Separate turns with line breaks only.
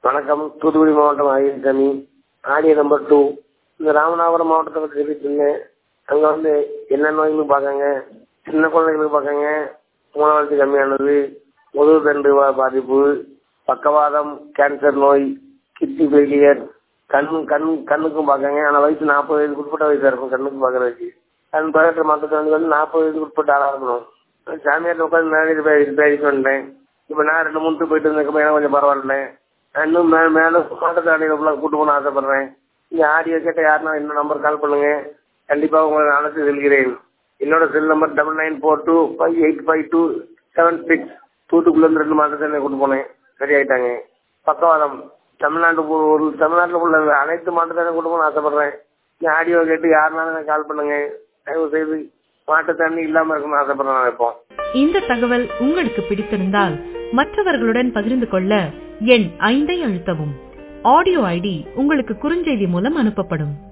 வணக்கம் தூத்துக்குடி மாவட்டம் ஆயிரசாமி audio number two இந்த ராமநாதபுரம் மாவட்டத்தை பற்றி சொல்லிட்டு இருந்தேன் அங்கே வந்து என்ன நோய்களும் பார்க்காங்க சின்ன குழந்தைகளுக்கு பார்க்காங்க மூலவளர்ச்சி கம்மியானது முதுகு தண்டு வா- பாதிப்பு பக்கவாதம் கேன்சர் நோய் கிட்னி ஃபெயிலியர் கண் கண் கண்ணுக்கும் பார்க்காங்க ஆனால் வயசு நாற்பது வயதுக்கு உட்பட்ட வயசாக இருக்கும் கண்ணுக்கு பார்க்கறதுக்கு கண் பதற்ற மாற்றத்தை வந்து நாற்பது வயதுக்கு உட்பட்ட ஆளாக இருக்கணும் சாமியார் உட்காந்து மேலே பேசிட்டு வந்துட்டேன் இப்போ நான் ரெண்டு மூணு போயிட்டு இருந்ததுக்கு எனக்கு கொஞ்சம் பரவாயில்ல நான் இன்னும் மே மேலும் மாட்டுத்தாடியில் ஃபுல்லாக கூட்டு போகணும்னு ஆசைப்படுறேன் நீங்கள் ஆடியோ கேட்ட யாருன்னா இன்னும் நம்பர் கால் பண்ணுங்க கண்டிப்பாக உங்களை நான் அழைத்து செல்கிறேன் என்னோட cell number double nine four two five eight five two seven six தூத்துக்குள்ளேருந்து ரெண்டு மாதத்தை கூட்டு போனேன் சரியாயிட்டாங்க பக்கவாதம் தமிழ்நாட்டு பு- ஒரு தமிழ்நாட்டில் உள்ள அனைத்து மாட்டுத்தானே கூட்டு போகணும்னு ஆசைப்படுறேன் நீ ஆடியோ கேட்டு யாருனாலும் கால் பண்ணுங்க தயவு செய்து மாட்டு தண்ணி இல்லாமல் இருக்கணும்னு ஆசைப்படுறேன் நான் இப்போ
இந்த தகவல் உங்களுக்கு பிடித்திருந்தால் மற்றவர்களுடன் பகிர்ந்து கொள்ள எண் ஐந்தை அழுத்தவும் ஆடியோ ஐடி உங்களுக்கு குறுஞ்செய்தி மூலம் அனுப்பப்படும்